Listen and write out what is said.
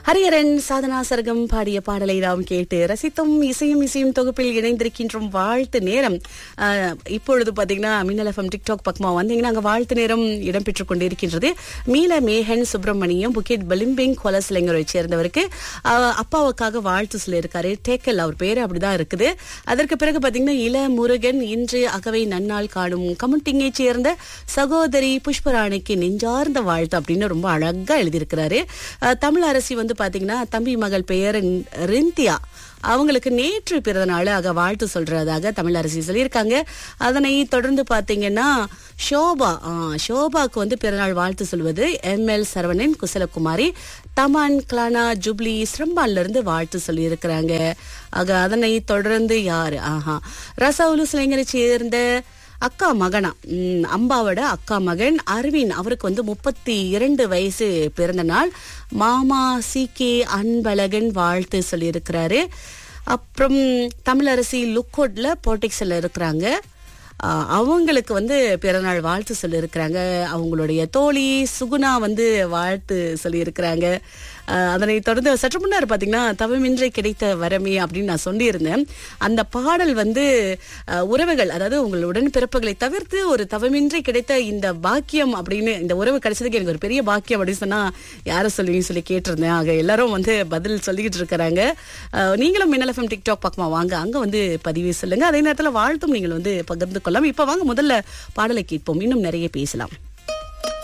ஹரிஹரன் சாதனா சரகம் பாடிய பாடலை நாம் கேட்டு ரசித்தும் இசையும் இசையும் தொகுப்பில் இணைந்திருக்கின்றோம் வாழ்த்து நேரம் ஆஹ், இப்பொழுது பாத்தீங்கன்னா மின்னல் எஃப்எம் டிக்டாக் பக்கமா வந்தீங்கன்னா அங்க வாழ்த்து நேரம் இடம்பெற்றுக் கொண்டிருக்கின்றது மீல மேகன் சுப்பிரமணியம் புக்கெட் பலிம்பிங் கொலசிலைங்கரை சேர்ந்தவருக்கு ஆஹ், அப்பாவுக்காக வாழ்த்து சொல்லியிருக்காரு டேக்கல் அவர் பேரு அப்படிதான் இருக்குது அதற்கு பிறகு பாத்தீங்கன்னா இள முருகன் இன்று அகவை நன்னாள் காணும் கமுட்டிங்கை சேர்ந்த சகோதரி புஷ்பராணிக்கு நெஞ்சார்ந்த வாழ்த்து அப்படின்னு ரொம்ப அழகா எழுதியிருக்கிறாரு அஹ், தமிழ் அரசி வந்து பாத்தீங்கன்னா தம்பி மகள் பெயர் ரிந்தியா அவங்களுக்கு நேற்று பிறந்த நாள் ஆக வாழ்த்து சொல்றதாக தமிழ் அரசி சொல்லியிருக்காங்க அதனை தொடர்ந்து பாத்தீங்கன்னா ஷோபா ஆ, ஷோபாக்கு வந்து பிறநாள் வாழ்த்து சொல்வது M L Saravanan Kusalakumari Taman Klana Jubli ஸ்ரம்பான்ல இருந்து வாழ்த்து சொல்லியிருக்கிறாங்க ஆக அதனை தொடர்ந்து யாரு ஆஹா ரசவுலு சிலைஞரை சேர்ந்த அக்கா மகனா ம், அம்பாவோட அக்கா மகன் அரவிந்த் அவருக்கு வந்து முப்பத்தி இரண்டு வயசு பிறந்த நாள் மாமா சி கே அன்பழகன் வாழ்த்து சொல்லியிருக்கிறாரு அப்புறம் தமிழரசி லுக்கோட்ல போட்டிக்ஸ்ல இருக்கிறாங்க ஆஹ், அவங்களுக்கு வந்து பிறநாள் வாழ்த்து சொல்லியிருக்கிறாங்க அவங்களுடைய தோழி சுகுணா வந்து வாழ்த்து சொல்லியிருக்கிறாங்க ஆஹ், அதனை தொடர்ந்து சற்று முன்னர் பாத்தீங்கன்னா தவமின்றி கிடைத்த வரமே அப்படின்னு நான் சொல்லியிருந்தேன் அந்த பாடல் வந்து ஆஹ், உறவுகள் அதாவது உங்களுடன் பிறப்புகளை தவிர்த்து ஒரு தவமின்றி கிடைத்த இந்த பாக்கியம் அப்படின்னு இந்த உறவு கிடைச்சதுக்கு எனக்கு ஒரு பெரிய பாக்கியம் அப்படின்னு சொன்னா யாரை சொல்லுவீங்கன்னு சொல்லி கேட்டிருந்தேன் ஆக எல்லாரும் வந்து பதில் சொல்லிக்கிட்டு இருக்கிறாங்க ஆஹ், நீங்களும் மின்னல் எஃப்எம் டிக்டாக் பக்கமா வாங்க அங்க வந்து பதிவு சொல்லுங்க அதே நேரத்துல வாழ்த்தும் நீங்கள் வந்து பகிர்ந்து கொள்ளலாம் இப்ப வாங்க முதல்ல பாடலை கேட்போம் இன்னும் நிறைய பேசலாம்